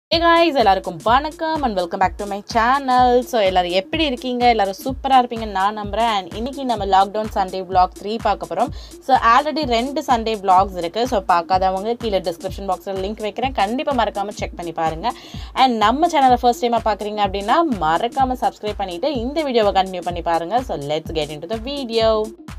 Hey guys எல்லாருக்கும் வணக்கம் and welcome back to my channel so எல்லாரும் எப்படி இருக்கீங்க எல்லாரும் சூப்பராக இருப்பீங்கன்னு நான் நம்புகிறேன் அண்ட் இன்னைக்கு நம்ம லாக்டவுன் சண்டே vlog த்ரீ பார்க்க போகிறோம் ஸோ ஆல்ரெடி ரெண்டு சண்டே vlogs இருக்குது ஸோ பார்க்காதவங்க கீழே டிஸ்கிரிப்ஷன் பாக்ஸில் லிங்க் வைக்கிறேன் கண்டிப்பாக மறக்காமல் செக் பண்ணி பாருங்கள் அண்ட் நம்ம சேனலை ஃபர்ஸ்ட் டைமாக பார்க்குறீங்க அப்படின்னா மறக்காமல் சப்ஸ்கிரைப் பண்ணிவிட்டு இந்த வீடியோவை கண்டினியூ பண்ணி பாருங்கள் so let's get into the video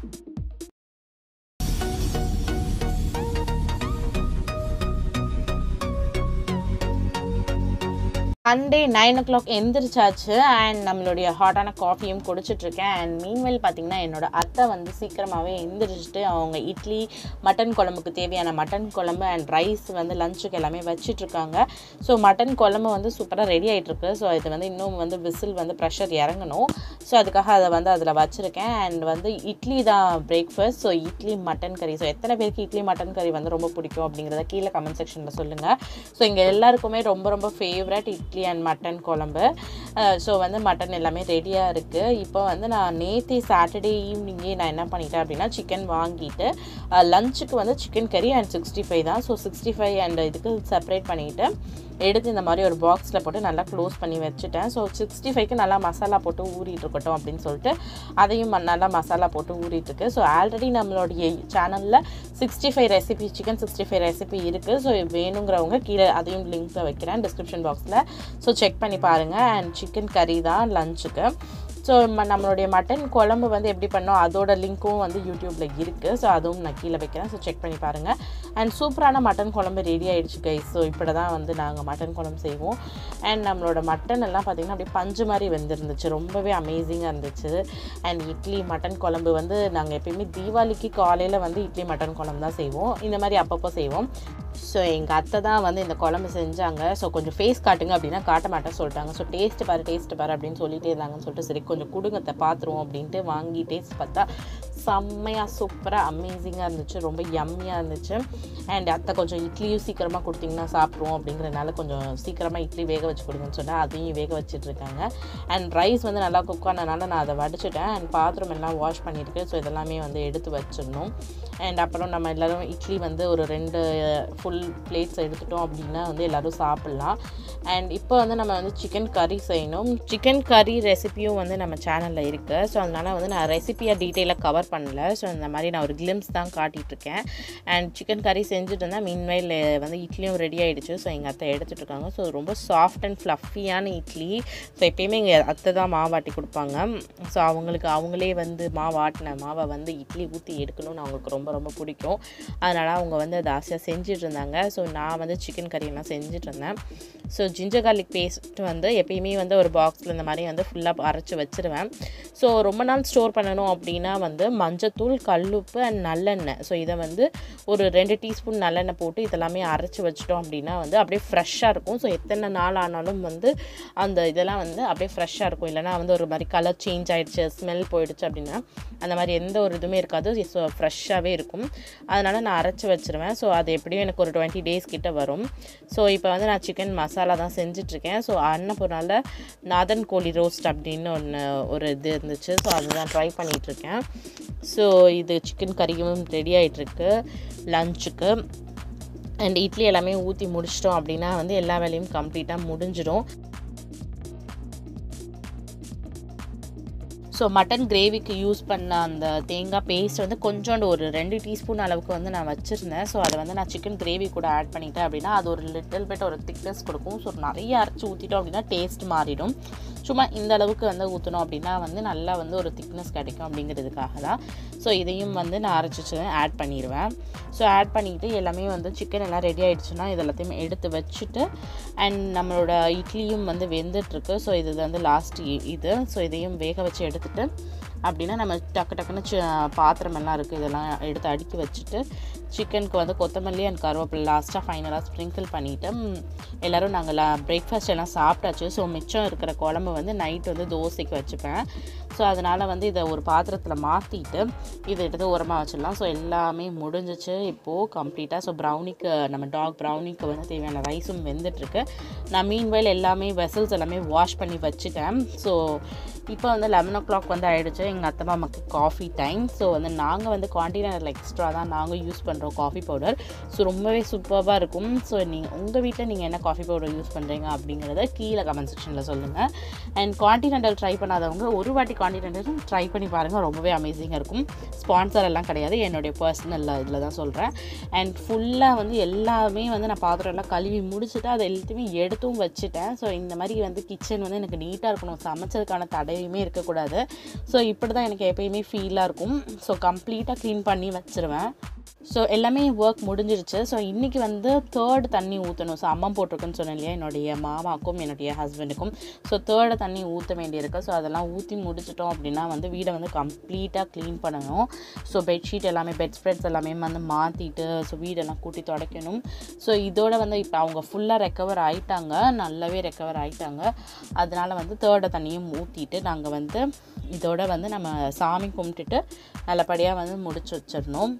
Sunday nine o'clock எந்திரிச்சாச்சு அண்ட் நம்மளுடைய ஹாட்டான காஃபியும் குடிச்சிட்ருக்கேன் அண்ட் மீன்வெல் பார்த்தீங்கன்னா என்னோட அத்தை வந்து சீக்கிரமாகவே எந்திரிச்சிட்டு அவங்க இட்லி மட்டன் குழம்புக்கு தேவையான மட்டன் குழம்பு அண்ட் ரைஸ் வந்து லஞ்சுக்கு எல்லாமே வச்சிட்ருக்காங்க ஸோ மட்டன் குழம்பு வந்து சூப்பராக ரெடி ஆகிட்டுருக்கு ஸோ இது வந்து இன்னும் வந்து விசில் வந்து ப்ரெஷர் இறங்கணும் ஸோ அதுக்காக அதை வந்து அதில் வச்சுருக்கேன் அண்ட் வந்து இட்லி தான் பிரேக்ஃபாஸ்ட் ஸோ இட்லி மட்டன் கறி ஸோ எத்தனை பேருக்கு இட்லி மட்டன் கறி வந்து ரொம்ப பிடிக்கும் அப்படிங்கிறத கீழே கமெண்ட் செக்ஷனில் சொல்லுங்கள் ஸோ இங்கே எல்லாருக்குமே ரொம்ப ரொம்ப ஃபேவரட் இட்லி அண்ட் மட்டன் குழம்பு ஸோ வந்து மட்டன் எல்லாமே ரெடியாக இருக்குது இப்போ வந்து நான் நேற்று சாட்டர்டே ஈவினிங்கே நான் என்ன பண்ணிட்டேன் அப்படின்னா சிக்கன் வாங்கிட்டு லஞ்சுக்கு வந்து சிக்கன் கறி அண்ட் சிக்ஸ்டி ஃபைவ் தான் ஸோ சிக்ஸ்டி ஃபைவ் அண்ட் இதுக்கு செப்பரேட் பண்ணிவிட்டு எடுத்து இந்த மாதிரி ஒரு பாக்ஸில் போட்டு நல்லா க்ளோஸ் பண்ணி வச்சுட்டேன் ஸோ சிக்ஸ்டி ஃபைவ்க்கு நல்லா மசாலா போட்டு ஊறிட்டு இருக்கட்டும் அப்படின்னு சொல்லிட்டு அதையும் ம- நல்லா மசாலா போட்டு ஊறிட்டு இருக்கு ஸோ ஆல்ரெடி நம்மளுடைய சேனலில் sixty five recipe chicken sixty five recipe இருக்குது ஸோ வேணுங்கிறவங்க கீழே அதையும் லிங்க்கில் வைக்கிறேன் டிஸ்கிரிப்ஷன் பாக்ஸில் ஸோ செக் பண்ணி பாருங்கள் அண்ட் சிக்கன் கறி தான் லஞ்சுக்கு ஸோ நம்மளுடைய மட்டன் குழம்பு வந்து எப்படி பண்ணோம் அதோட லிங்க்கும் வந்து யூடியூப்பில் இருக்குது ஸோ அதுவும் நான் கீழே வைக்கிறேன் ஸோ செக் பண்ணி பாருங்கள் அண்ட் சூப்பரான மட்டன் குழம்பு ரெடி ஆயிடுச்சு கைஸ் ஸோ இப்படி தான் வந்து நாங்கள் மட்டன் குழம்பு செய்வோம் அண்ட் நம்மளோட மட்டன் எல்லாம் பார்த்திங்கன்னா அப்படியே பஞ்சு மாதிரி வெந்திருந்துச்சு ரொம்பவே அமேசிங்காக இருந்துச்சு அண்ட் இட்லி மட்டன் குழம்பு வந்து நாங்கள் எப்பயுமே தீபாவளிக்கு காலையில் வந்து இட்லி மட்டன் குழம்பு தான் செய்வோம் இந்த மாதிரி அப்பப்போ செய்வோம் ஸோ எங்கள் அத்தை தான் வந்து இந்த குழம்பு செஞ்சாங்க ஸோ கொஞ்சம் ஃபேஸ் காட்டுங்க அப்படின்னா காட்ட மாட்டேன் சொல்லிட்டாங்க ஸோ டேஸ்ட் பாரு டேஸ்ட் பாரு அப்படின்னு சொல்லிட்டே இருந்தாங்கன்னு சொல்லிட்டு சரி கொஞ்சம் கொடுங்கத்தை பார்த்துருவோம் அப்படின்ட்டு வாங்கி டேஸ்ட் பார்த்தா செம்மையாக சூப்பராக அமேசிங்காக இருந்துச்சு ரொம்ப யம்மியாக இருந்துச்சு அண்ட் அத்தை கொஞ்சம் இட்லியும் சீக்கிரமாக கொடுத்தீங்கன்னா சாப்பிட்ருவோம் அப்படிங்கிறனால கொஞ்சம் சீக்கிரமாக இட்லி வேக வச்சு கொடுங்கன்னு சொன்னால் அதையும் வேக வச்சுட்டு இருக்காங்க அண்ட் ரைஸ் வந்து நல்லா குக் ஆனனால நான் அதை வடிச்சிட்டேன் அண்ட் பாத்திரம் எல்லாம் வாஷ் பண்ணியிருக்கு ஸோ இதெல்லாமே வந்து எடுத்து வச்சிடணும் அண்ட் அப்புறம் நம்ம எல்லோரும் இட்லி வந்து ஒரு ரெண்டு ஃபுல் பிளேட்ஸ் எடுத்துட்டோம் அப்படின்னா வந்து எல்லோரும் சாப்பிட்லாம் அண்ட் இப்போ வந்து நம்ம வந்து சிக்கன் கறி செய்யணும் சிக்கன் கறி ரெசிபியும் வந்து நம்ம சேனலில் இருக்குது ஸோ அதனால் வந்து நான் ரெசிபியை டீட்டெயிலாக கவர் பண்ணல ஸோ இந்த மாதிரி நான் ஒரு கிளிம்ஸ் தான் காட்டிகிட்டு இருக்கேன் அண்ட் சிக்கன் கறி செஞ்சுட்டு இருந்தேன் மீன்வைல் வந்து இட்லியும் ரெடி ஆகிடுச்சு ஸோ எங்கள் அத்தை எடுத்துகிட்டு இருக்காங்க ஸோ ரொம்ப சாஃப்ட் அண்ட் ஃப்ளஃபியான இட்லி ஸோ எப்பயுமே எங்கள் அத்தை தான் மாவாட்டி கொடுப்பாங்க ஸோ அவங்களுக்கு அவங்களே வந்து மாவாட்டின மாவை வந்து இட்லி ஊற்றி எடுக்கணும்னு அவங்களுக்கு ரொம்ப ரொம்ப பிடிக்கும் அதனால் அவங்க வந்து அதை ஆசையாக செஞ்சுட்டு இருந்தாங்க ஸோ நான் வந்து சிக்கன் கறியெல்லாம் செஞ்சுட்டு இருந்தேன் ஸோ ஜிஞ்சர் garlic பேஸ்ட் வந்து எப்பயுமே வந்து ஒரு பாக்ஸில் இந்த மாதிரி வந்து ஃபுல்லாக அரைச்சி வச்சிருவேன் ஸோ ரொம்ப நாள் ஸ்டோர் பண்ணணும் அப்படின்னா வந்து மஞ்சத்தூள் கல்லுப்பு அண்ட் நல்லெண்ணெய் ஸோ இதை வந்து ஒரு ரெண்டு டீஸ்பூன் நல்லெண்ணெய் போட்டு இதெல்லாமே அரைச்சி வச்சிட்டோம் அப்படின்னா வந்து அப்படியே ஃப்ரெஷ்ஷாக இருக்கும் ஸோ எத்தனை நாள் ஆனாலும் வந்து அந்த இதெல்லாம் வந்து அப்படியே ஃப்ரெஷ்ஷாக இருக்கும் இல்லைனா வந்து ஒரு மாதிரி கலர் சேஞ்ச் ஆயிடுச்சு ஸ்மெல் போயிடுச்சு அப்படின்னா அந்த மாதிரி எந்த ஒரு இதுவுமே இருக்காது ஸோ ஃப்ரெஷ்ஷாகவே இருக்கும் அதனால் நான் அரைச்சி வச்சிருவேன் ஸோ அது எப்படியும் எனக்கு ஒரு டுவெண்ட்டி டேஸ் கிட்ட வரும் ஸோ இப்போ வந்து நான் சிக்கன் மசாலா தான் செஞ்சிட்ருக்கேன் ஸோ அன்னபூர்ணாவில் நாதன் கோழி ரோஸ்ட் அப்படின்னு ஒன்று ஒரு இது இருந்துச்சு ஸோ அதுதான் ட்ரை பண்ணிகிட்ருக்கேன் ஸோ இது சிக்கன் கறியும் ரெடி ஆகிட்டுருக்கு லஞ்சுக்கு அண்ட் இட்லி எல்லாமே ஊற்றி முடிச்சிட்டோம் அப்படின்னா வந்து எல்லா வேலையும் கம்ப்ளீட்டாக முடிஞ்சிடும் ஸோ மட்டன் கிரேவிக்கு யூஸ் பண்ண அந்த தேங்காய் பேஸ்ட் வந்து கொஞ்சோண்டு ஒரு ரெண்டு டீஸ்பூன் அளவுக்கு வந்து நான் வச்சுருந்தேன் ஸோ அதை வந்து நான் சிக்கன் கிரேவி கூட ஆட் பண்ணிட்டேன் அப்படின்னா அது ஒரு லிட்டில் பிட் ஒரு திக்னஸ் கொடுக்கும் ஸோ நிறைய அரைச்சி ஊற்றிட்டோம் அப்படின்னா டேஸ்ட் மாறிடும் சும்மா இந்த அளவுக்கு வந்து ஊற்றணும் அப்படின்னா வந்து நல்லா வந்து ஒரு திக்னஸ் கிடைக்கும் அப்படிங்கிறதுக்காக தான் ஸோ இதையும் வந்து நான் அரைச்சி ஆட் பண்ணிடுவேன் ஸோ ஆட் பண்ணிக்கிட்டு எல்லாமே வந்து சிக்கன் எல்லாம் ரெடி ஆகிடுச்சுன்னா இது எல்லாத்தையும் எடுத்து வச்சுட்டு அண்ட் நம்மளோட இட்லியும் வந்து வெந்துட்டுருக்கு ஸோ இது வந்து லாஸ்ட் இது ஸோ இதையும் வேக வச்சு எடுத்துட்டு அப்படின்னா நம்ம டக்கு டக்குன்னு சி- பாத்திரம் எல்லாம் இருக்குது இதெல்லாம் எடுத்து அடுக்கி வச்சுட்டு சிக்கனுக்கு வந்து கொத்தமல்லி அண்ட் கருவேப்பிலை லாஸ்ட்டாக ஃபைனலாக ஸ்ப்ரிங்கிள் பண்ணிவிட்டு எல்லோரும் நாங்கள் பிரேக்ஃபாஸ்ட் எல்லாம் சாப்பிட்டாச்சு ஸோ மிச்சம் இருக்கிற குழம்பு வந்து நைட் வந்து தோசைக்கு வச்சுப்பேன் ஸோ அதனால் வந்து இதை ஒரு பாத்திரத்தில் மாற்றிட்டு இதை எடுத்து உரமாக வச்சிடலாம் ஸோ எல்லாமே முடிஞ்சிச்சு இப்போது கம்ப்ளீட்டாக ஸோ ப்ரௌனிக்கு நம்ம டாக் ப்ரௌனிக்கு வந்து தேவையான ரைஸும் வெந்துட்டுருக்கு நான் மீன்வெல் எல்லாமே வெசல்ஸ் எல்லாமே வாஷ் பண்ணி வச்சுட்டேன் ஸோ இப்போ வந்து லெவன் ஓ கிளாக் வந்து ஆகிடுச்சு எங்கள் அத்தை மாமாக்கு காஃபி டைம் ஸோ வந்து நாங்கள் வந்து காண்டினென்டல் எக்ஸ்ட்ரா தான் நாங்கள் யூஸ் பண்ணுறோம் காஃபி பவுடர் ஸோ ரொம்பவே சூப்பராக இருக்கும் ஸோ நீங்கள் உங்கள் வீட்டில் நீங்கள் என்ன காஃபி பவுடர் யூஸ் பண்ணுறீங்க அப்படிங்கிறத கீழே கமெண்ட் செக்ஷனில் சொல்லுங்கள் அண்ட் காண்டினென்டல் ட்ரை பண்ணாதவங்க ஒரு வாட்டி காண்டினென்டலும் ட்ரை பண்ணி பாருங்கள் ரொம்பவே அமேசிங்காக இருக்கும் ஸ்பான்சர் எல்லாம் கிடையாது என்னுடைய பர்சனல் இதில் தான் சொல்கிறேன் அண்ட் ஃபுல்லாக வந்து எல்லாமே வந்து நான் பாத்திரம் எல்லாம் கழுவி முடிச்சுட்டு அதை எல்லாத்தையுமே எடுத்தும் வச்சுட்டேன் ஸோ இந்த மாதிரி வந்து கிச்சன் வந்து எனக்கு நீட்டாக இருக்கணும் சமைச்சதுக்கான தடவையுமே இருக்கக்கூடாது ஸோ இப்படி தான் எனக்கு எப்பயுமே ஃபீலாக இருக்கும் ஸோ கம்ப்ளீட்டாக க்ளீன் பண்ணி வச்சுருவேன் ஸோ எல்லாமே ஒர்க் முடிஞ்சிருச்சு ஸோ இன்றைக்கி வந்து தேர்ட் தண்ணி ஊற்றணும் ஸோ அம்மா போட்டிருக்குன்னு சொன்னேன் இல்லையா என்னுடைய மாமாக்கும் என்னுடைய ஹஸ்பண்டுக்கும் ஸோ தேர்டு தண்ணி ஊற்ற வேண்டியிருக்கு ஸோ அதெல்லாம் ஊற்றி முடிச்சிட்டோம் அப்படின்னா வந்து வீடை வந்து கம்ப்ளீட்டாக க்ளீன் பண்ணணும் ஸோ பெட்ஷீட் எல்லாமே பெட் ஸ்ப்ரெட்ஸ் எல்லாமே வந்து மாற்றிட்டு ஸோ வீடெல்லாம் கூட்டி துடைக்கணும் ஸோ இதோட வந்து இப்போ அவங்க ஃபுல்லாக ரெக்கவர் ஆகிட்டாங்க நல்லாவே ரெக்கவர் ஆகிட்டாங்க அதனால் வந்து தேர்டை தண்ணியும் ஊற்றிட்டு நாங்கள் வந்து இதோட வந்து நம்ம சாமி கும்பிட்டுட்டு நல்லபடியாக வந்து முடிச்சு வச்சிடணும்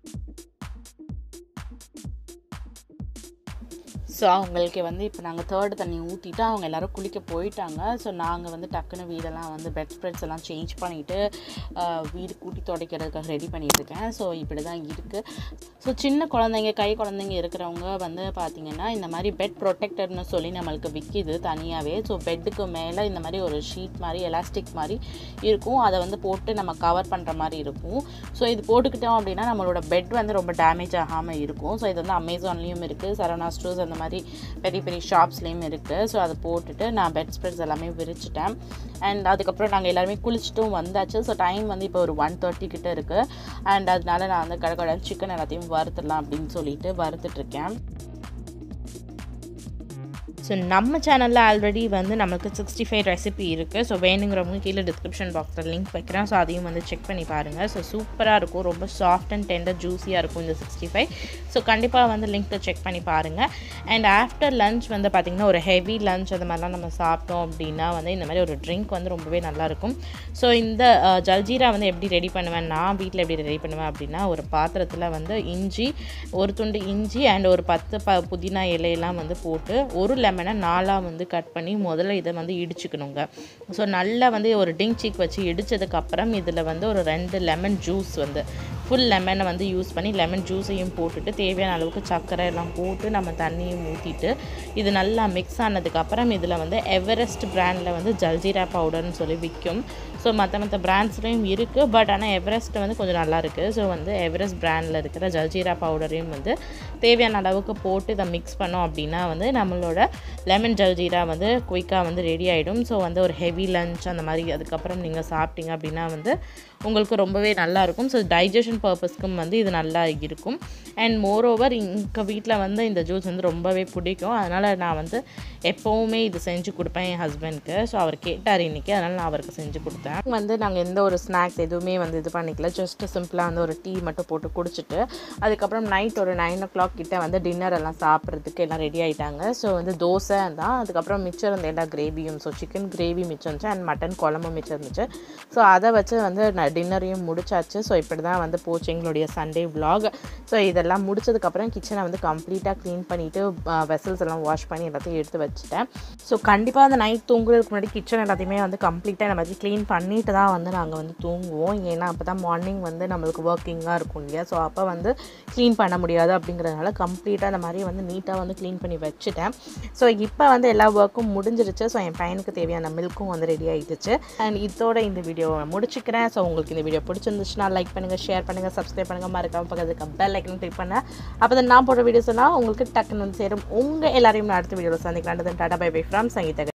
ஸோ அவங்களுக்கு வந்து இப்போ நாங்கள் தேர்டு தண்ணி ஊற்றிட்டு அவங்க எல்லோரும் குளிக்க போயிட்டாங்க ஸோ நாங்கள் வந்து டக்குன்னு வீடெல்லாம் வந்து பெட் ஸ்ப்ரெட்ஸ் எல்லாம் சேஞ்ச் பண்ணிவிட்டு வீடு கூட்டி துடைக்கிறதுக்காக ரெடி பண்ணிகிட்ருக்கேன் ஸோ இப்படி தான் இருக்குது ஸோ சின்ன குழந்தைங்க கை குழந்தைங்க இருக்கிறவங்க வந்து பார்த்திங்கன்னா இந்த மாதிரி பெட் ப்ரொடெக்டர்னு சொல்லி நம்மளுக்கு விற்கிது தனியாகவே ஸோ பெட்டுக்கு மேலே இந்த மாதிரி ஒரு ஷீட் மாதிரி எலாஸ்டிக் மாதிரி இருக்கும் அதை வந்து போட்டு நம்ம கவர் பண்ணுற மாதிரி இருக்கும் ஸோ இது போட்டுக்கிட்டோம் அப்படின்னா நம்மளோட பெட் வந்து ரொம்ப டேமேஜ் ஆகாமல் இருக்கும் ஸோ இது வந்து அமேசான்லேயும் இருக்குது சரவணா ஸ்டோர்ஸ் அந்த மாதிரி பெரிய பெரிய ஷாப்ஸ்லேயும் இருக்குது ஸோ அதை போட்டுட்டு நான் பெட் ஸ்ப்ரெட்ஸ் எல்லாமே விரிச்சிட்டேன் அண்ட் அதுக்கப்புறம் நாங்கள் எல்லாருமே குளிச்சுட்டும் வந்தாச்சு ஸோ டைம் வந்து இப்போ ஒரு ஒன் தேர்ட்டி கிட்ட இருக்குது அண்ட் அதனால நான் வந்து கடை சிக்கன் எல்லாத்தையும் வறுத்துடலாம் அப்படின்னு சொல்லிட்டு வறுத்துட்ருக்கேன் ஸோ நம்ம சேனலில் ஆல்ரெடி வந்து நமக்கு சிக்ஸ்டி ஃபைவ் ரெசிபி இருக்குது ஸோ வேணுங்கிறவங்க கீழே டிஸ்கிரிப்ஷன் பாக்ஸில் லிங்க் வைக்கிறேன் ஸோ அதையும் வந்து செக் பண்ணி பாருங்கள் ஸோ சூப்பராக இருக்கும் ரொம்ப சாஃப்ட் அண்ட் டெண்டர் ஜூஸியாக இருக்கும் இந்த சிக்ஸ்டி ஃபைவ் ஸோ கண்டிப்பாக வந்து லிங்க்கை செக் பண்ணி பாருங்கள் அண்ட் ஆஃப்டர் லஞ்ச் வந்து பார்த்திங்கன்னா ஒரு ஹெவி லஞ்ச் அது மாதிரிலாம் நம்ம சாப்பிட்டோம் அப்படின்னா வந்து இந்த மாதிரி ஒரு ட்ரிங்க் வந்து ரொம்பவே நல்லாயிருக்கும் ஸோ இந்த ஜல்ஜீரா வந்து எப்படி ரெடி பண்ணுவேன் நான் வீட்டில் எப்படி ரெடி பண்ணுவேன் அப்படின்னா ஒரு பாத்திரத்தில் வந்து இஞ்சி ஒரு துண்டு இஞ்சி அண்ட் ஒரு பத்து ப புதினா இலையெல்லாம் வந்து போட்டு ஒரு லெமன் லெமனை நாலாக வந்து கட் பண்ணி முதல்ல இதை வந்து இடிச்சுக்கணுங்க ஸோ நல்லா வந்து ஒரு டிங் சீக் வச்சு இடித்ததுக்கப்புறம் இதில் வந்து ஒரு ரெண்டு லெமன் ஜூஸ் வந்து ஃபுல் லெமனை வந்து யூஸ் பண்ணி லெமன் ஜூஸையும் போட்டுட்டு தேவையான அளவுக்கு சர்க்கரை எல்லாம் போட்டு நம்ம தண்ணியும் ஊற்றிட்டு இது நல்லா மிக்ஸ் ஆனதுக்கப்புறம் இதில் வந்து எவரெஸ்ட் பிராண்டில் வந்து ஜல்ஜீரா பவுடர்னு சொல்லி விற்கும் ஸோ மற்ற மற்ற பிராண்ட்ஸ்லேயும் இருக்குது பட் ஆனால் எவரெஸ்ட் வந்து கொஞ்சம் நல்லா இருக்குது ஸோ வந்து எவரெஸ்ட் பிராண்டில் இருக்கிற ஜல்ஜீரா பவுடரையும் வந்து தேவையான அளவுக்கு போட்டு இதை மிக்ஸ் பண்ணோம் அப்படின்னா வந்து நம்மளோட லெமன் ஜல்ஜீரா வந்து குயிக்காக வந்து ரெடி ஆகிடும் ஸோ வந்து ஒரு ஹெவி லஞ்ச் அந்த மாதிரி அதுக்கப்புறம் நீங்கள் சாப்பிட்டீங்க அப்படின்னா வந்து உங்களுக்கு ரொம்பவே நல்லாயிருக்கும் ஸோ டைஜஷன் பர்பஸ்க்கும் வந்து இது நல்லா இருக்கும் அண்ட் மோரோவர் எங்கள் வீட்டில் வந்து இந்த ஜூஸ் வந்து ரொம்பவே பிடிக்கும் அதனால் நான் வந்து எப்போவுமே இது செஞ்சு கொடுப்பேன் என் ஹஸ்பண்ட்க்கு ஸோ அவர் கேட்டார் இன்றைக்கி அதனால் நான் அவருக்கு செஞ்சு கொடுத்தேன் வந்து நாங்கள் எந்த ஒரு ஸ்நாக்ஸ் எதுவுமே வந்து இது பண்ணிக்கல ஜஸ்ட் சிம்பிளாக வந்து ஒரு டீ மட்டும் போட்டு குடிச்சிட்டு அதுக்கப்புறம் நைட் ஒரு நைன் ஓ கிளாக் கிட்ட வந்து டின்னர் எல்லாம் சாப்பிட்றதுக்கு எல்லாம் ரெடி ஆகிட்டாங்க ஸோ வந்து தோசை தான் அதுக்கப்புறம் மிச்சம் இருந்த எல்லா கிரேவியும் ஸோ சிக்கன் கிரேவி மிச்சம் இருந்துச்சு அண்ட் மட்டன் குழம்பு மிச்சம் இருந்துச்சு ஸோ அதை வச்சு வந்து நான் டின்னரையும் முடிச்சாச்சு ஸோ இப்படி தான் வந்து போச்சு எங்களுடைய சண்டே vlog ஸோ இதெல்லாம் முடிச்சதுக்கப்புறம் கிச்சனை வந்து கம்ப்ளீட்டாக க்ளீன் பண்ணிவிட்டு வெசல்ஸ் எல்லாம் வாஷ் பண்ணி எல்லாத்தையும் எடுத்து வச்சுட்டேன் ஸோ கண்டிப்பாக அந்த நைட் தூங்குறதுக்கு முன்னாடி கிச்சன் எல்லாத்தையுமே வந்து கம்ப்ளீட்டாக இந்த மாதிரி க்ளீன் பண்ணிட்டு தான் வந்து நாங்கள் வந்து தூங்குவோம் ஏன்னா அப்போ தான் மார்னிங் வந்து நம்மளுக்கு ஒர்க்கிங்காக இருக்கும் இல்லையா ஸோ அப்போ வந்து க்ளீன் பண்ண முடியாது அப்படிங்கிறதுனால கம்ப்ளீட்டாக அந்த மாதிரி வந்து நீட்டாக வந்து க்ளீன் பண்ணி வச்சுட்டேன் ஸோ இப்போ வந்து எல்லா ஒர்க்கும் முடிஞ்சிருச்சு ஸோ என் பையனுக்கு தேவையான மில்க்கும் வந்து ரெடி ஆகிடுச்சு அண்ட் இதோட இந்த வீடியோ முடிச்சுக்கிறேன் ஸோ உங்களுக்கு இந்த வீடியோ பிடிச்சிருந்துச்சுன்னா லைக் பண்ணுங்கள் ஷேர் பண்ணுங்கள் சப்ஸ்கிரைப் பண்ணுங்கள் மறக்காம பக்கத்துக்கு பெல் ஐக்கன் கிளிக் பண்ண அப்போ தான் நான் போடுற வீடியோஸ் எல்லாம் உங்களுக்கு டக்குன்னு வந்து சேரும் உங்கள் எல்லாரையும் நான் அடுத்த வீடியோவில் சந்திக்கலாம் tata bye bye from Sangeetha